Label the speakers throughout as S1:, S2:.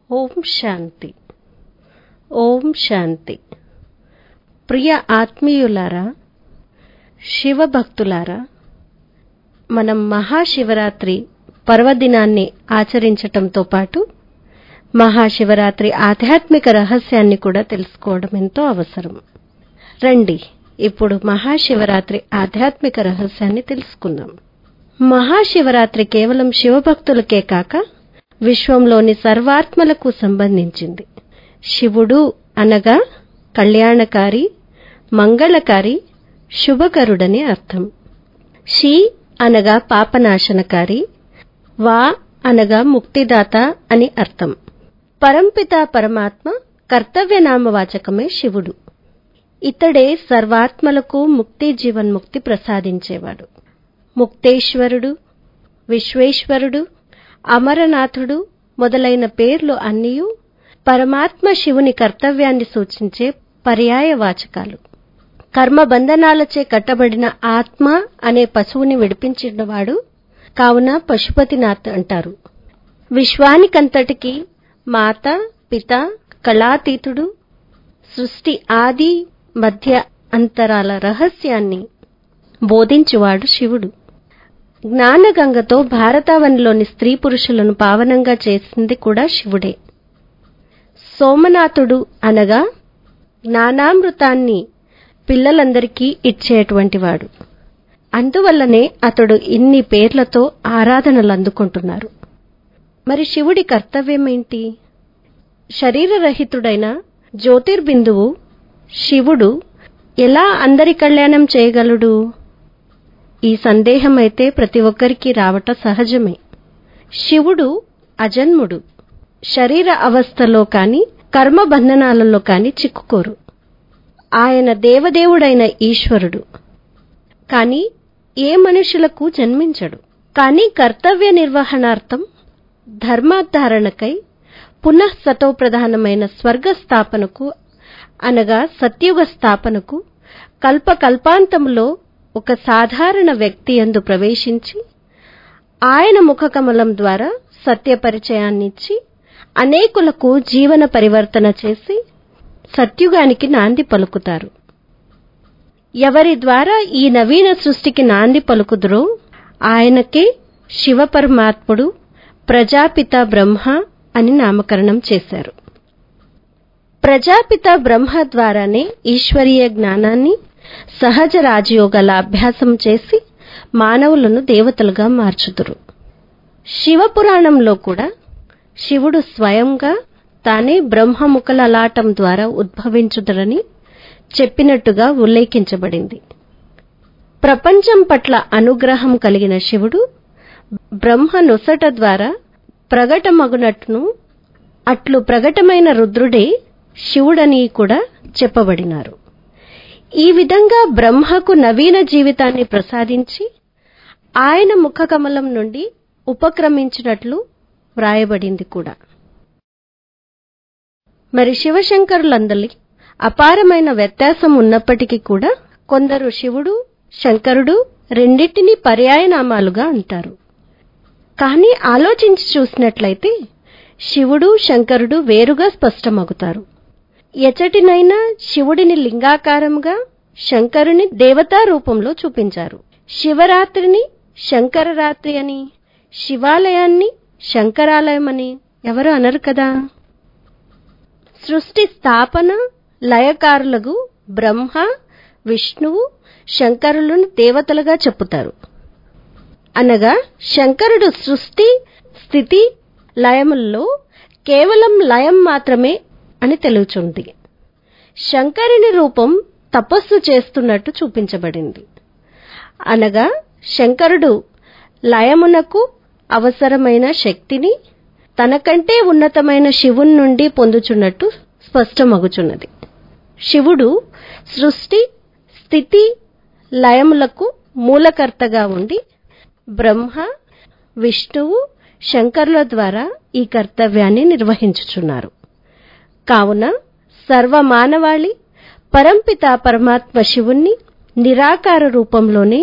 S1: ఓం శాంతి ఓం శాంతి ప్రియ ఆత్మీయులారా శివభక్తులారా మనం మహాశివరాత్రి పర్వదినాన్ని ఆచరించటంతో పాటు మహాశివరాత్రి ఆధ్యాత్మిక రహస్యాన్ని కూడా తెలుసుకోవడం ఎంతో అవసరం రండి ఇప్పుడు మహాశివరాత్రి ఆధ్యాత్మిక రహస్యాన్ని తెలుసుకుందాం మహాశివరాత్రి కేవలం శివభక్తులకే కాక విశ్వంలోని సర్వాత్మలకు సంబంధించింది శివుడు అనగా కళ్యాణకారి మంగళకారి శుభకరుడని అర్థం షీ అనగా పాపనాశనకారి వా అనగా ముక్తిదాత అని అర్థం పరంపిత పరమాత్మ కర్తవ్యనామవాచకమే శివుడు ఇతడే సర్వాత్మలకు ముక్తి జీవన్ముక్తి ప్రసాదించేవాడు ముక్తేశ్వరుడు విశ్వేశ్వరుడు అమరనాథుడు మొదలైన పేర్లు అన్నీయు పరమాత్మ శివుని కర్తవ్యాన్ని సూచించే పర్యాయవాచకాలు కర్మబంధనాలచే కట్టబడిన ఆత్మ అనే పశువుని విడిపించినవాడు కావున పశుపతినాథ్ అంటారు విశ్వానికంతటికి మాత పిత కళాతీతుడు సృష్టి ఆది మధ్య అంతరాల రహస్యాన్ని బోధించువాడు శివుడు జ్ఞానగంగతో భారతావనిలోని స్త్రీ పురుషులను పావనంగా చేసింది కూడా శివుడే సోమనాథుడు అనగా జ్ఞానామృతాన్ని పిల్లలందరికీ ఇచ్చేటువంటి వాడు అందువల్లనే అతడు ఇన్ని పేర్లతో ఆరాధనలు అందుకుంటున్నారు మరి శివుడి కర్తవ్యమేంటి శరీరరహితుడైన జ్యోతిర్బిందువు శివుడు ఎలా అందరి కళ్యాణం చేయగలడు ఈ సందేహం అయితే ప్రతి ఒక్కరికి రావట సహజమే శివుడు అజన్ముడు శరీర అవస్థలో కాని కర్మబంధనాలలో కాని చిక్కుకోరు ఆయన దేవదేవుడైన ఈశ్వరుడు కాని ఏ మనుషులకు జన్మించడు కాని కర్తవ్య నిర్వహణార్థం ధర్మాధారణకై పునః సతోప్రధానమైన స్వర్గ స్థాపనకు అనగా సత్యుగ స్థాపనకు కల్పకల్పాంతంలో ఒక సాధారణ వ్యక్తి యందు ప్రవేశించి ఆయన ముఖకమలం ద్వారా సత్య పరిచయాన్నిచ్చి అనేకులకు జీవన పరివర్తన చేసి సత్యుగానికి నాంది పలుకుతారు ఎవరి ద్వారా ఈ నవీన సృష్టికి నాంది పలుకుదురో ఆయనకే శివపరమాత్ముడు ప్రజాపిత బ్రహ్మ అని నామకరణం చేశారు ప్రజాపిత బ్రహ్మ ద్వారానే ఈశ్వరీయ జ్ఞానాన్ని సహజ రాజయోగాల అభ్యాసం చేసి మానవులను దేవతలుగా మార్చుదురు శివపురాణంలో కూడా శివుడు స్వయంగా తానే బ్రహ్మముఖలలాటం ద్వారా ఉద్భవించుదరని చెప్పినట్టుగా ఉల్లేఖించబడింది ప్రపంచం పట్ల అనుగ్రహం కలిగిన శివుడు బ్రహ్మ నొసట ద్వారా ప్రగటమగునట్టును అట్లు ప్రగటమైన రుద్రుడే శివుడని కూడా చెప్పబడినారు ఈ విధంగా బ్రహ్మకు నవీన జీవితాన్ని ప్రసాదించి ఆయన ముఖకమలం నుండి ఉపక్రమించినట్లు వ్రాయబడింది కూడా మరి శివశంకరులందరి అపారమైన వ్యత్యాసం ఉన్నప్పటికీ కూడా కొందరు శివుడు శంకరుడు రెండింటినీ పర్యాయనామాలుగా అంటారు కానీ ఆలోచించి చూసినట్లయితే శివుడు శంకరుడు వేరుగా స్పష్టమగుతారు ఎచటినైనా శివుడిని లింగాకారంగా శంకరుని దేవతా రూపంలో చూపించారు శివరాత్రిని శంకరరాత్రి అని శివాలయాన్ని శంకరాలయమని ఎవరు అనరు కదా సృష్టి స్థాపన లయకారులకు బ్రహ్మ విష్ణువు శంకరులను దేవతలుగా చెప్పుతారు అనగా శంకరుడు సృష్టి స్థితి లయముల్లో కేవలం లయం మాత్రమే అని తెలుచుంది శంకరుని రూపం తపస్సు చేస్తున్నట్టు చూపించబడింది అనగా శంకరుడు లయమునకు అవసరమైన శక్తిని తనకంటే ఉన్నతమైన శివుని నుండి పొందుచున్నట్టు స్పష్టమగుచున్నది శివుడు సృష్టి స్థితి లయములకు మూలకర్తగా ఉండి బ్రహ్మ విష్ణువు శంకరుల ద్వారా ఈ కర్తవ్యాన్ని నిర్వహించుచున్నారు కావున సర్వమానవాళి పరంపిత పరమాత్మ శివుణ్ణి నిరాకార రూపంలోనే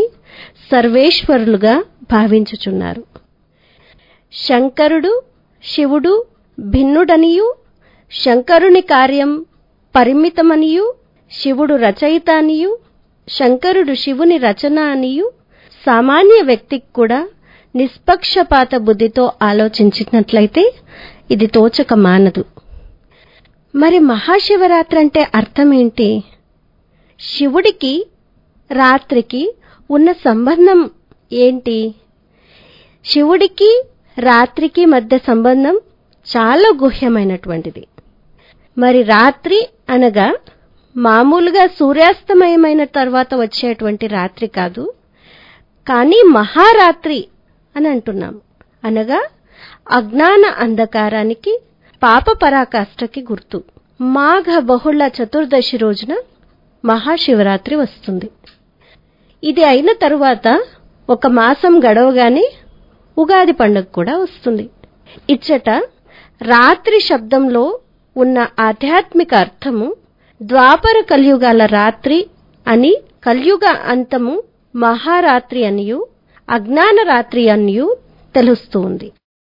S1: సర్వేశ్వరులుగా భావించుచున్నారు శంకరుడు శివుడు భిన్నుడనియు శంకరుని కార్యం పరిమితమనియు శివుడు రచయిత అనియు శంకరుడు శివుని రచన అనియు సామాన్య వ్యక్తికి కూడా నిష్పక్షపాత బుద్ధితో ఆలోచించినట్లయితే ఇది తోచక మానదు మరి మహాశివరాత్రి అంటే అర్థం ఏంటి శివుడికి రాత్రికి ఉన్న సంబంధం ఏంటి శివుడికి రాత్రికి మధ్య సంబంధం చాలా గుహ్యమైనటువంటిది మరి రాత్రి అనగా మామూలుగా సూర్యాస్తమయమైన తర్వాత వచ్చేటువంటి రాత్రి కాదు కానీ మహారాత్రి అని అంటున్నాం అనగా అజ్ఞాన అంధకారానికి పాప పరాకాష్ఠకి గుర్తు మాఘ బహుళ చతుర్దశి రోజున మహాశివరాత్రి వస్తుంది ఇది అయిన తరువాత ఒక మాసం గడవగానే ఉగాది పండుగ కూడా వస్తుంది ఇచ్చట రాత్రి శబ్దంలో ఉన్న ఆధ్యాత్మిక అర్థము ద్వాపర కలియుగాల రాత్రి అని కలియుగ అంతము మహారాత్రి అనియు అజ్ఞాన రాత్రి అనియు తెలుస్తూ ఉంది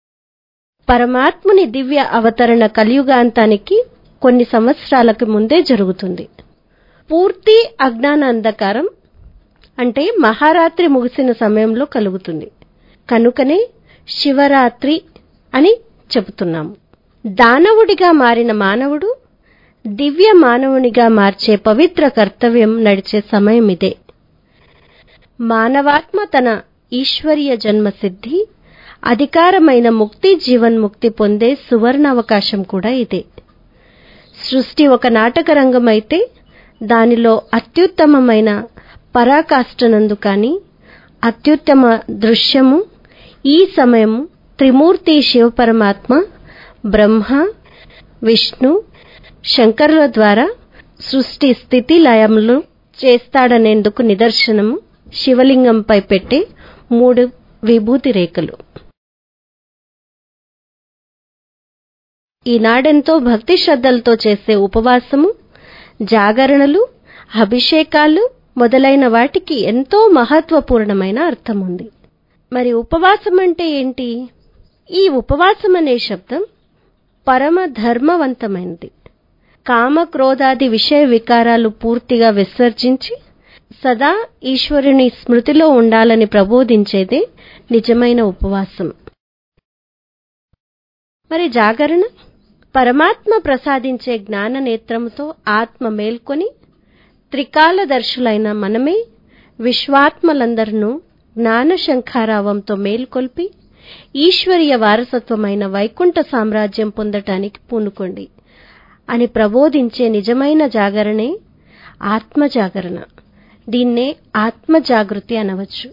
S1: పరమాత్ముని దివ్య అవతరణ కలియుగాంతానికి కొన్ని సంవత్సరాలకు ముందే జరుగుతుంది పూర్తి అజ్ఞాన అంధకారం అంటే మహారాత్రి ముగిసిన సమయంలో కలుగుతుంది కనుకనే శివరాత్రి అని చెబుతున్నాము దానవుడిగా మారిన మానవుడు దివ్య మానవునిగా మార్చే పవిత్ర కర్తవ్యం నడిచే సమయం ఇదే మానవాత్మ తన ఈశ్వరీయ జన్మసిద్ధి అధికారమైన ముక్తి జీవన్ముక్తి పొందే సువర్ణ అవకాశం కూడా ఇదే సృష్టి ఒక నాటక రంగమైతే దానిలో అత్యుత్తమమైన పరాకాష్ఠనందు కాని అత్యుత్తమ దృశ్యము ఈ సమయము త్రిమూర్తి శివపరమాత్మ బ్రహ్మ విష్ణు శంకరుల ద్వారా సృష్టి స్థితి లయములు చేస్తాడనేందుకు నిదర్శనము శివలింగంపై పెట్టే మూడు విభూతి రేఖలు ఈనాడెంతో భక్తి శ్రద్ధలతో చేసే ఉపవాసము జాగరణలు అభిషేకాలు మొదలైన వాటికి ఎంతో మహత్వపూర్ణమైన అర్థం ఉంది మరి ఉపవాసం అంటే ఏంటి ఈ ఉపవాసం అనే శబ్దం పరమ ధర్మవంతమైనది కామ క్రోధాది విషయ వికారాలు పూర్తిగా విసర్జించి సదా ఈశ్వరుని స్మృతిలో ఉండాలని ప్రబోధించేదే నిజమైన ఉపవాసం మరి జాగరణ పరమాత్మ ప్రసాదించే జ్ఞాన నేత్రముతో ఆత్మ మేల్కొని త్రికాలదర్శులైన మనమే విశ్వాత్మలందరినూ జ్ఞాన శంఖారావంతో మేల్కొల్పి ఈశ్వరీయ వారసత్వమైన వైకుంఠ సామ్రాజ్యం పొందటానికి పూనుకోండి అని ప్రబోధించే నిజమైన జాగరణే ఆత్మ జాగరణ దీన్నే ఆత్మ జాగృతి అనవచ్చు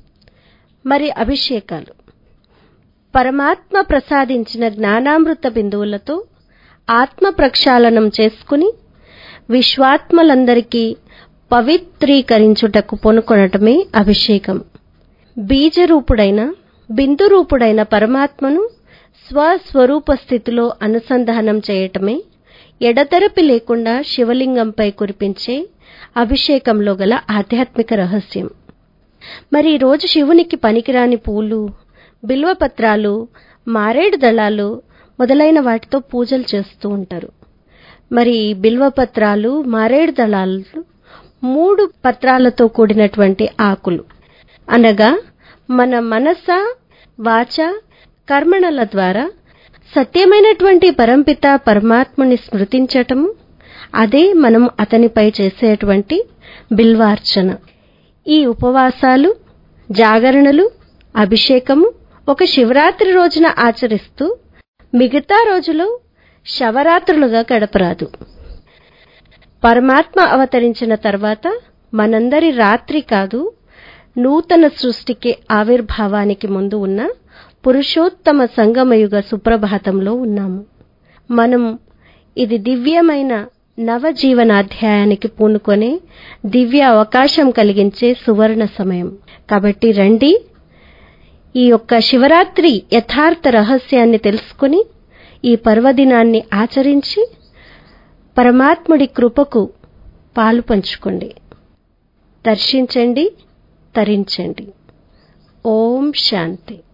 S1: మరి అభిషేకాలు పరమాత్మ ప్రసాదించిన జ్ఞానామృత బిందువులతో ఆత్మ ప్రక్షాళనం చేసుకుని విశ్వాత్మలందరికీ పవిత్రీకరించుటకు పొనుకొనటమే అభిషేకం బీజరూపుడైన బిందురూపుడైన పరమాత్మను స్వస్వరూప స్థితిలో అనుసంధానం చేయటమే ఎడతెరపి లేకుండా శివలింగంపై కురిపించే అభిషేకంలో గల ఆధ్యాత్మిక రహస్యం మరి ఈరోజు శివునికి పనికిరాని పూలు బిల్వపత్రాలు మారేడు దళాలు మొదలైన వాటితో పూజలు చేస్తూ ఉంటారు మరి బిల్వపత్రాలు మారేడు దళాలు మూడు పత్రాలతో కూడినటువంటి ఆకులు అనగా మన మనస వాచ కర్మణల ద్వారా సత్యమైనటువంటి పరంపిత పరమాత్ముని స్మృతించటము అదే మనం అతనిపై చేసేటువంటి బిల్వార్చన ఈ ఉపవాసాలు జాగరణలు అభిషేకము ఒక శివరాత్రి రోజున ఆచరిస్తూ మిగతా రోజులో శవరాత్రులుగా గడపరాదు పరమాత్మ అవతరించిన తర్వాత మనందరి రాత్రి కాదు నూతన సృష్టికి ఆవిర్భావానికి ముందు ఉన్న పురుషోత్తమ సంగమయుగ సుప్రభాతంలో ఉన్నాము మనం ఇది దివ్యమైన నవజీవనాధ్యాయానికి పూనుకొనే దివ్య అవకాశం కలిగించే సువర్ణ సమయం కాబట్టి రండి ఈ యొక్క శివరాత్రి యథార్థ రహస్యాన్ని తెలుసుకుని ఈ పర్వదినాన్ని ఆచరించి పరమాత్ముడి కృపకు పాలు పంచుకోండి దర్శించండి తరించండి ఓం శాంతి